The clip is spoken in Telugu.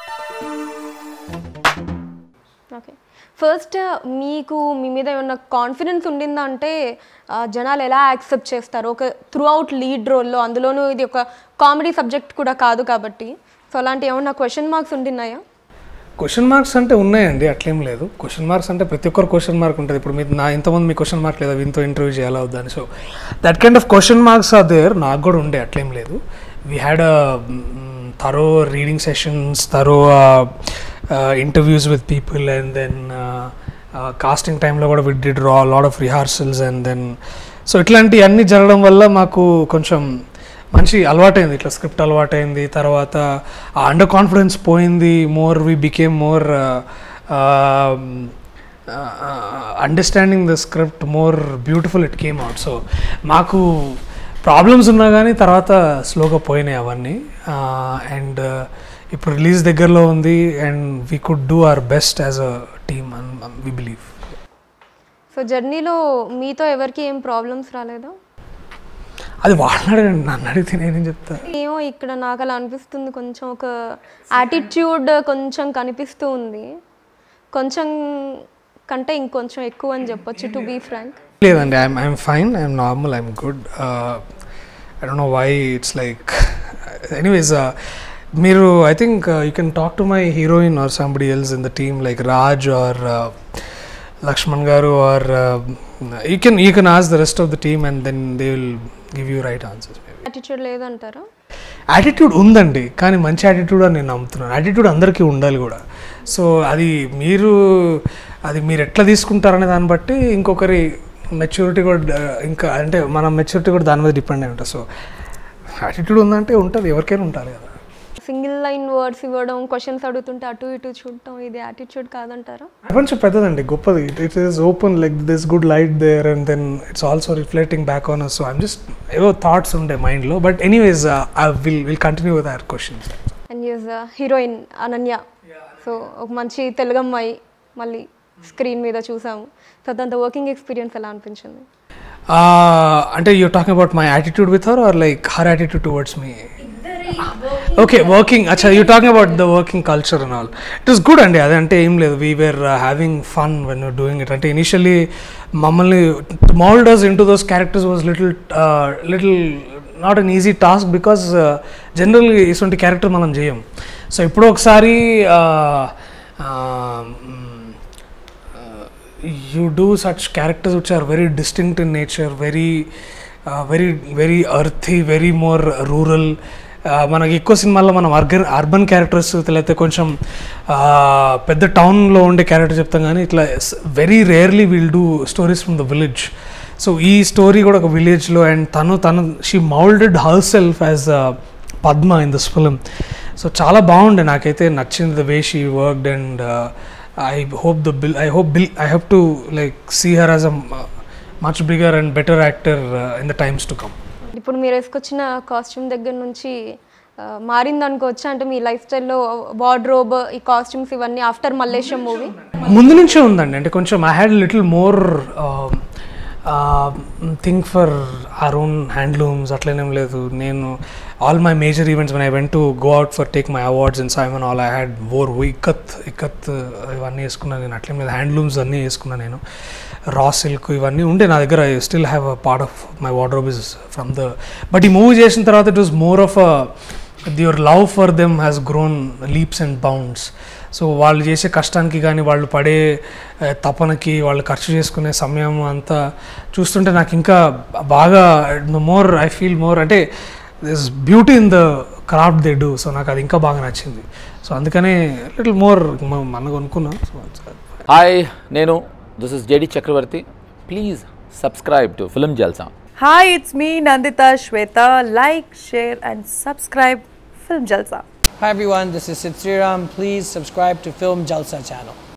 ఓకే ఫస్ట్ మీకు మీ మీద ఏమన్నా కాన్ఫిడెన్స్ ఉండిందా అంటే ఆ, జనాలు ఎలా యాక్సెప్ట్ చేస్తారు ఒక త్రూ అవుట్ లీడ్ రోల్లో అందులోనూ ఇది ఒక కామెడీ సబ్జెక్ట్ కూడా కాదు కాబట్టి సో అలాంటి ఏమన్నా క్వశ్చన్ మార్క్స్ ఉండినాయా క్వశ్చన్ మార్క్స్ అంటే ఉన్నాయండి అట్లేం లేదు క్వశ్చన్ మార్క్స్ అంటే ప్రతి ఒక్కరు క్వశ్చన్ మార్క్ ఉంటుంది ఇప్పుడు మీరు నా ఇంతమంది మీ క్వశ్చన్ మార్క్ లేదా వీంతో ఇంటర్వ్యూ చేయాలా వద్దని so that kind of question marks are there నాకు కూడా ఉండే అట్లేం లేదు we had thorough reading sessions thorough interviews with people and then casting టైంలో కూడా we did a lot of rehearsals and then so ఇట్లాంటివన్నీ జరగడం వల్ల మాకు కొంచెం మంచి అలవాటైంది ఇట్లా స్క్రిప్ట్ అలవాటైంది తర్వాత ఆ అండర్ కాన్ఫిడెన్స్ పోయింది more we became more understanding the script more beautiful it came out so మాకు ప్రాబ్లమ్స్ ఉన్నా కానీ తర్వాత స్లోగా పోయినాయి అవన్నీ అండ్ ఇప్పుడు రిలీజ్ దగ్గరలో ఉంది and we could do our best as a team and we believe so జర్నీలో మీతో ఎవరికి ఏం ప్రాబ్లమ్స్ రాలేదా అది వాళ్ళని అడగండి నన్ను అడిగితే నేనేం చెప్తా ఏమో ఇక్కడ నాకు అలా అనిపిస్తుంది కొంచెం ఒక యాటిట్యూడ్ కొంచెం కనిపిస్తూ ఉంది కొంచెం కంటే ఇంకొంచెం ఎక్కువ అని చెప్పొచ్చు టు బీ ఫ్రాంక్ లేదండి I'm I'm fine I'm normal I'm good I don't know why it's like anyways మీరు I think you can talk to my heroine or somebody else in the team like Raj or Lakshman garu or you can you can ask the rest of the team and then they will give you right answers attitude లేదంటారా యాటిట్యూడ్ ఉందండి కానీ మంచి యాటిట్యూడ్ అని నేను నమ్ముతున్నాను యాటిట్యూడ్ అందరికీ ఉండాలి కూడా సో అది మీరు అది మీరు ఎట్లా తీసుకుంటారనే దాన్ని బట్టి ఇంకొకరి మెచ్యూరిటీ కూడా uh, ఇంకా అంటే మన మెచ్యూరిటీ కూడా దాని మీద డిపెండ్ అయి ఉంటుంది సో యాటిట్యూడ్ ఉందంటే ఉంటుంది ఎవరికైనా ఉండాలి కదా సింగిల్ లైన్ వర్డ్స్ ఇవ్వడం క్వశ్చన్స్ అడుగుతుంటే అటు ఇటు చూడటం ఇది యాటిట్యూడ్ కాదంటారా ప్రపంచం పెద్దదండి గొప్పది it is open like this good light there and then it's also reflecting back on so I'm just ఏవో థాట్స్ ఉండే మైండ్లో but anyways I will will continue with our questions and use heroine Ananya so ఒక మంచి తెలుగు అమ్మాయి మళ్ళీ స్క్రీన్ మీద చూసాము సో దాంతో వర్కింగ్ ఎక్స్పీరియన్స్ ఎలా అనిపించింది అంటే you talking about my attitude with her or like her attitude towards me okay working అచ్చా you talking about the working culture and all it is good అండి అదంటే ఏం లేదు we were having fun when you doing it అంటే ఇనిషియలీ మమ్మల్ని moulders in to those characters was little little not an easy task because జనరల్గా ఇటువంటి క్యారెక్టర్ మనం చేయం సో ఇప్పుడు ఒకసారి you do such characters which are very distinct in nature, very, uh, very, very earthy, very more rural. Uh, మనకి ఎక్కువ సినిమాల్లో మనం అర్గన్ అర్బన్ క్యారెక్టర్స్ లేకపోతే కొంచెం uh, పెద్ద టౌన్లో ఉండే క్యారెక్టర్ చెప్తాం కానీ ఇట్లా very rarely will do stories from the village so ఈ స్టోరీ కూడా ఒక విలేజ్లో అండ్ తను తను she moulded herself as Padma in this film so చాలా బాగుండే నాకైతే నచ్చింది the way she worked and I hope the bill. I hope Bill. I hope to like see her as a uh, much bigger and better actor uh, in the times to come. ఇప్పుడు మీరు వేసుకొచ్చిన కాస్ట్యూమ్ దగ్గర నుంచి ఆ, మారింది అనుకోవచ్చా అంటే మీ లైఫ్ స్టైల్లో వార్డ్రోబ్ ఈ కాస్ట్యూమ్స్ ఇవన్నీ ఆఫ్టర్ మల్లేశం మూవీ ముందు నుంచే ఉందండి అంటే కొంచెం I had little more think for our own handlooms అట్లనేం లేదు నేను all my major events one I went to go out for take my awards in SIIMA all I had wore ikat ikat ఇవన్నీ వేసుకున్నాను నేను అట్లేం లేదు హ్యాండ్లూమ్స్ అన్నీ వేసుకున్నాను నేను రా సిల్క్ ఇవన్నీ ఉండే నా దగ్గర I still have a part of my wardrobe is from the but ఈ మూవీ చేసిన తర్వాత it was more of a your love for them has grown leaps and bounds so వాళ్ళు చేసే కష్టానికి కానీ వాళ్ళు పడే ఆ, తపనకి వాళ్ళు ఖర్చు చేసుకునే సమయం అంతా చూస్తుంటే నాకు ఇంకా బాగా మోర్ ఐ ఫీల్ మోర్ అంటే this beauty in the craft they do so నాకు అది ఇంకా బాగా నచ్చింది సో అందుకనే లిటిల్ మోర్ మనకు అనుకున్నా సో హాయ్ నేను this is JD Chakravarthi please subscribe to film Jalsa Hi, it's me Nandita Shweta. Like, share, and subscribe Film Jalsa. Hi everyone, this is Sid Sriram. Please subscribe to Film Jalsa channel.